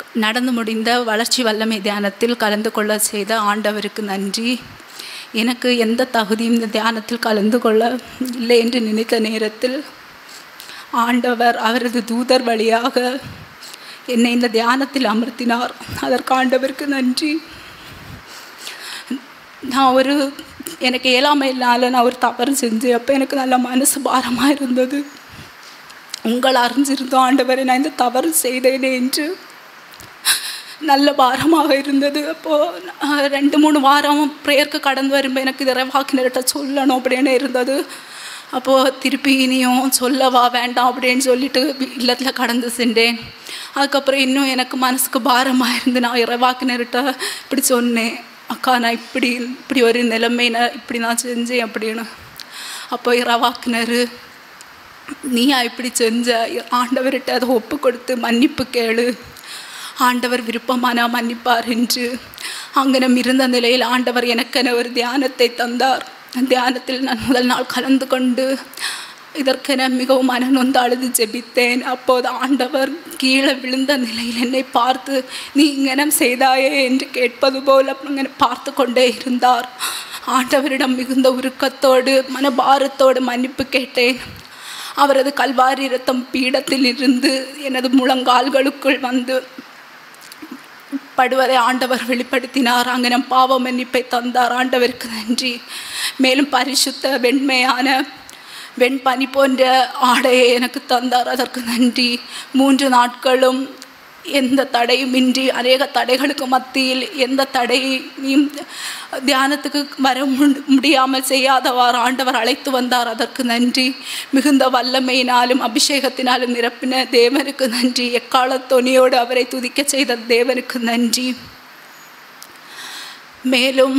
நடந்து முடிந்த வளர்ச்சி வல்லமை தியானத்தில் கலந்து கொள்ள செய்த ஆண்டவருக்கு நன்றி எனக்கு எந்த தகுதியும் இந்த தியானத்தில் கலந்து கொள்ள இல்லை என்று நினைத்த நேரத்தில் ஆண்டவர் அவரது தூதர் வழியாக என்னை இந்த தியானத்தில் அமர்த்தினார் அதற்கு ஆண்டவருக்கு நன்றி நான் ஒரு எனக்கு இயலாமையினால நான் ஒரு தவறு செஞ்சேன் அப்போ எனக்கு நல்ல மனசு பாரமாக இருந்தது உங்கள் அறிஞ்சிருந்தோம் ஆண்டவரை நான் இந்த தவறு செய்தேனே என்று நல்ல பாரமாக இருந்தது அப்போது ரெண்டு மூணு வாரம் ப்ரேயருக்கு கடந்து வரும்போது எனக்கு இதை வாக்கினர்கிட்ட சொல்லணும் அப்படின்னு இருந்தது அப்போது திருப்பி இனியும் சொல்லவா வேண்டாம் அப்படின்னு சொல்லிட்டு இல்லத்தில் கடந்து சென்றேன் அதுக்கப்புறம் இன்னும் எனக்கு மனசுக்கு பாரமாக இருந்து நான் இறைவாக்கினர்கிட்ட இப்படி சொன்னேன் அக்கா நான் இப்படி இப்படி ஒரு நிலைமை நான் இப்படி நான் செஞ்சேன் அப்படின்னு அப்போ இறவாக்கினர் நீயா இப்படி செஞ்ச ஆண்டவர்கிட்ட அதை ஒப்பு கொடுத்து மன்னிப்பு கேளு ஆண்டவர் விருப்பமானா மன்னிப்பார் என்று அங்கனம் இருந்த நிலையில் ஆண்டவர் எனக்கென ஒரு தியானத்தை தந்தார் தியானத்தில் நான் முதல் நாள் கலந்து கொண்டு இதற்கென மிகவும் மனநொந்து அழுது ஜெபித்தேன் அப்போது ஆண்டவர் கீழே விழுந்த நிலையில் என்னை பார்த்து நீ இங்கனம் செய்தாயே என்று கேட்பது போல் அங்கே பார்த்து கொண்டே இருந்தார் ஆண்டவரிடம் மிகுந்த உருக்கத்தோடு மனபாரத்தோடு மன்னிப்பு கேட்டேன் அவரது கல்வாரி ரத்தம் பீடத்தில் இருந்து எனது முழங்கால்களுக்குள் வந்து படுவதை ஆண்டவர் வெளிப்படுத்தினார் அங்கே நம் பாவ மன்னிப்பை தந்தார் ஆண்டவருக்கு நன்றி மேலும் பரிசுத்த வெண்மையான வெண்பனி போன்ற ஆடையை எனக்கு தந்தார் அதற்கு நன்றி மூன்று நாட்களும் எந்த தடையுமின்றி அநேக தடைகளுக்கு மத்தியில் எந்த தடையும் தியானத்துக்கு வர முடியாமல் செய்யாதவாறு ஆண்டவர் அழைத்து வந்தார் அதற்கு நன்றி மிகுந்த வல்லமையினாலும் அபிஷேகத்தினாலும் நிரப்பின தேவனுக்கு நன்றி எக்கால தொனியோடு அவரை துதிக்க செய்த தேவனுக்கு நன்றி மேலும்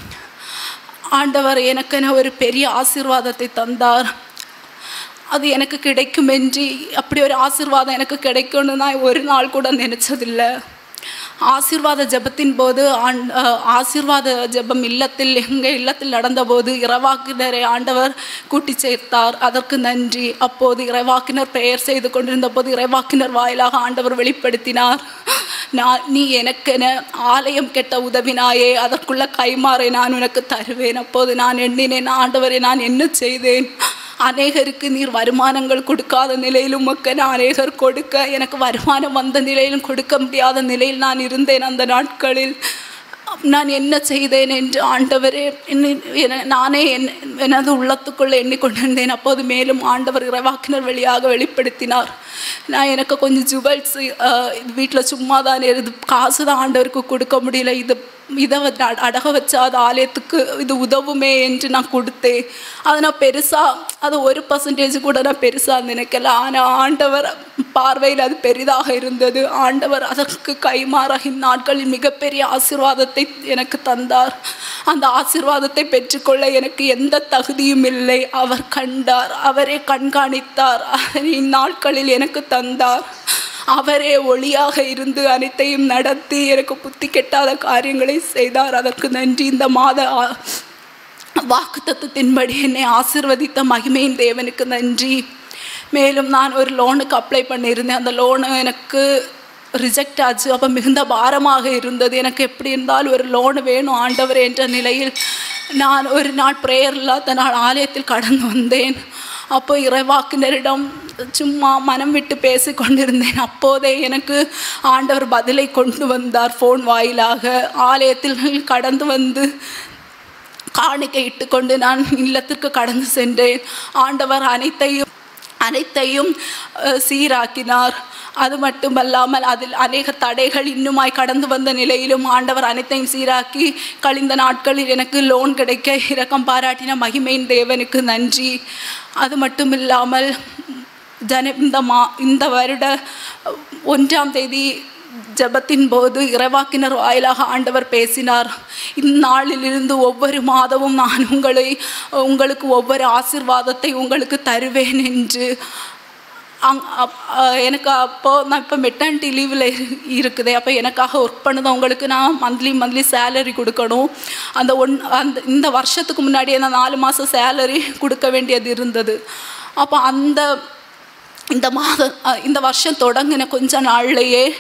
ஆண்டவர் எனக்கென ஒரு பெரிய ஆசீர்வாதத்தை தந்தார் அது எனக்கு கிடைக்கும் என்று அப்படி ஒரு ஆசிர்வாதம் எனக்கு கிடைக்கும்னு நான் ஒரு நாள் கூட நினச்சதில்லை ஆசீர்வாத ஜபத்தின் போது ஆண் ஆசீர்வாத ஜபம் இல்லத்தில் எங்கள் இல்லத்தில் நடந்தபோது இறவாக்கினரை ஆண்டவர் கூட்டி சேர்த்தார் அதற்கு நன்றி அப்போது இறைவாக்கினர் பெயர் செய்து கொண்டிருந்த போது இறைவாக்கினர் வாயிலாக ஆண்டவர் வெளிப்படுத்தினார் நான் நீ எனக்கென ஆலயம் கெட்ட உதவினாயே அதற்குள்ள கைமாறை நான் உனக்கு தருவேன் அப்போது நான் எண்ணினேன் ஆண்டவரை நான் என்ன செய்தேன் அநேகருக்கு நீர் வருமானங்கள் கொடுக்காத நிலையிலும் மக்கள் அநேகர் கொடுக்க எனக்கு வருமானம் வந்த நிலையிலும் கொடுக்க முடியாத நிலையில் நான் இருந்தேன் அந்த நாட்களில் நான் என்ன செய்தேன் என்று ஆண்டவரே நானே என் எனது உள்ளத்துக்குள்ளே எண்ணிக்கொண்டிருந்தேன் அப்போது மேலும் ஆண்டவர் இறைவாக்கினர் வழியாக வெளிப்படுத்தினார் நான் எனக்கு கொஞ்சம் ஜுவல்ஸ் வீட்டில் சும்மா தான் இருந்து காசு தான் ஆண்டவருக்கு கொடுக்க முடியல இது இதை அடக வச்சா அது ஆலயத்துக்கு இது உதவுமே என்று நான் கொடுத்தேன் அதை நான் பெருசாக அது ஒரு பர்சன்டேஜ் கூட நான் பெருசாக நினைக்கல ஆனால் ஆண்டவர் பார்வையில் அது பெரிதாக இருந்தது ஆண்டவர் அதற்கு கைமாறாக இந்நாட்களில் மிகப்பெரிய ஆசிர்வாதத்தை எனக்கு தந்தார் அந்த ஆசிர்வாதத்தை பெற்றுக்கொள்ள எனக்கு எந்த தகுதியும் இல்லை அவர் கண்டார் அவரே கண்காணித்தார் இந்நாட்களில் எனக்கு தந்தார் அவரே ஒளியாக இருந்து அனைத்தையும் நடத்தி எனக்கு புத்தி கெட்டாத காரியங்களை செய்தார் அதற்கு நன்றி இந்த மாத வாக்கு தத்துவத்தின்படி என்னை ஆசிர்வதித்த மகிமையின் தேவனுக்கு நன்றி மேலும் நான் ஒரு லோனுக்கு அப்ளை பண்ணியிருந்தேன் அந்த லோனு எனக்கு ரிஜெக்ட் ஆச்சு அப்போ மிகுந்த பாரமாக இருந்தது எனக்கு எப்படி இருந்தாலும் ஒரு லோனு வேணும் ஆண்டவர் என்ற நிலையில் நான் ஒரு நாள் ப்ரேயர் இல்லாத நாள் ஆலயத்தில் கடந்து வந்தேன் அப்போ இறைவாக்கினரிடம் சும்மா மனம் விட்டு பேசி கொண்டிருந்தேன் அப்போதே எனக்கு ஆண்டவர் பதிலை கொண்டு வந்தார் ஃபோன் வாயிலாக ஆலயத்தில் கடந்து வந்து காணிக்கை இட்டுக்கொண்டு நான் இல்லத்திற்கு கடந்து சென்றேன் ஆண்டவர் அனைத்தையும் அனைத்தையும் சீராக்கினார் அது மட்டுமல்லாமல் அதில் அநேக தடைகள் இன்னுமாய் கடந்து வந்த நிலையிலும் ஆண்டவர் அனைத்தையும் சீராக்கி கழிந்த நாட்களில் எனக்கு லோன் கிடைக்க இரக்கம் பாராட்டின மகிமையின் தேவனுக்கு நன்றி அது மட்டும் இல்லாமல் ஜன இந்த மா இந்த வருட ஒன்றாம் தேதி ஜபத்தின் போது இறைவாக்கினர் வாயிலாக ஆண்டவர் பேசினார் இந்நாளிலிருந்து ஒவ்வொரு மாதமும் நான் உங்களை உங்களுக்கு ஒவ்வொரு ஆசிர்வாதத்தை உங்களுக்கு தருவேன் என்று அங் எனக்கு அப்போது நான் இப்போ மெட்டர்னிட்டி லீவில் இருக்குது அப்போ எனக்காக ஒர்க் பண்ணதவங்களுக்கு நான் மந்த்லி மந்த்லி சேலரி கொடுக்கணும் அந்த ஒன் அந்த இந்த வருஷத்துக்கு முன்னாடியே நான் நாலு மாதம் சேலரி கொடுக்க வேண்டியது இருந்தது அப்போ அந்த இந்த மாதம் இந்த வருஷம் தொடங்கின கொஞ்ச நாள்லையே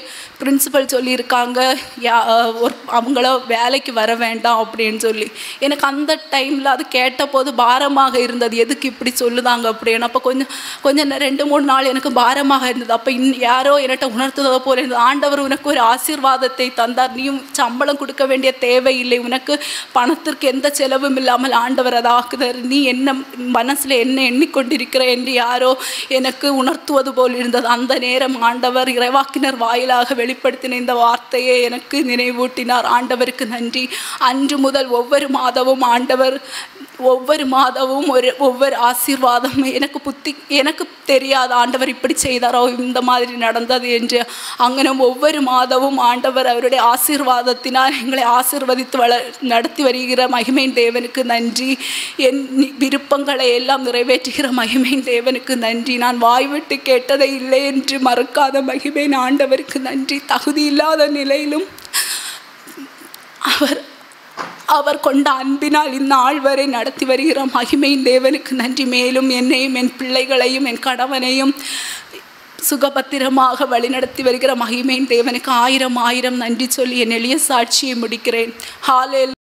பிரின்சிபல் சொல்லியிருக்காங்க யா ஒரு அவங்கள வேலைக்கு வர வேண்டாம் அப்படின்னு சொல்லி எனக்கு அந்த டைமில் அது கேட்டபோது பாரமாக இருந்தது எதுக்கு இப்படி சொல்லுதாங்க அப்படின்னு அப்போ கொஞ்சம் கொஞ்சம் நே- ரெண்டு மூணு நாள் எனக்கு பாரமாக இருந்தது அப்போ இன் யாரோ என்கிட்ட உணர்த்துவதை போல இருந்தது ஆண்டவர் உனக்கு ஒரு ஆசீர்வாதத்தை தந்தார் நீயும் சம்பளம் கொடுக்க வேண்டிய தேவையில்லை உனக்கு பணத்திற்கு எந்த செலவும் இல்லாமல் ஆண்டவர் அதை ஆக்குதார் நீ என்ன மனசில் என்ன எண்ணிக்கொண்டிருக்கிற என்று யாரோ எனக்கு உணர்த்துவது போல் இருந்தது அந்த நேரம் ஆண்டவர் இறைவாக்கினர் வாயிலாக வெளிப்படுத்தின இந்த வார்த்தையை எனக்கு நினைவூட்டினார் ஆண்டவருக்கு நன்றி அன்று முதல் ஒவ்வொரு மாதமும் ஆண்டவர் ஒவ்வொரு மாதமும் ஒரு ஒவ்வொரு ஆசீர்வாதம் எனக்கு புத்தி எனக்கு தெரியாது ஆண்டவர் இப்படி செய்தாரோ இந்த மாதிரி நடந்தது என்று அங்கன ஒவ்வொரு மாதமும் ஆண்டவர் அவருடைய ஆசீர்வாதத்தினால் எங்களை ஆசீர்வதித்து வள நடத்தி வருகிற மகிமையின் தேவனுக்கு நன்றி என் நி- விருப்பங்களை எல்லாம் நிறைவேற்றுகிற மகிமையின் தேவனுக்கு நன்றி நான் வாய்விட்டு கேட்டதை இல்லை என்று மறக்காத மகிமையின் ஆண்டவருக்கு நன்றி தகுதி இல்லாத நிலையிலும் அவர் அவர் கொண்ட அன்பினால் இந்நாள் வரை நடத்தி வருகிற மகிமையின் தேவனுக்கு நன்றி மேலும் என்னையும் என் பிள்ளைகளையும் என் கணவனையும் சுகபத்திரமாக வழிநடத்தி வருகிற மகிமையின் தேவனுக்கு ஆயிரம் ஆயிரம் நன்றி சொல்லி என் எளிய சாட்சியை முடிக்கிறேன் ஹாலே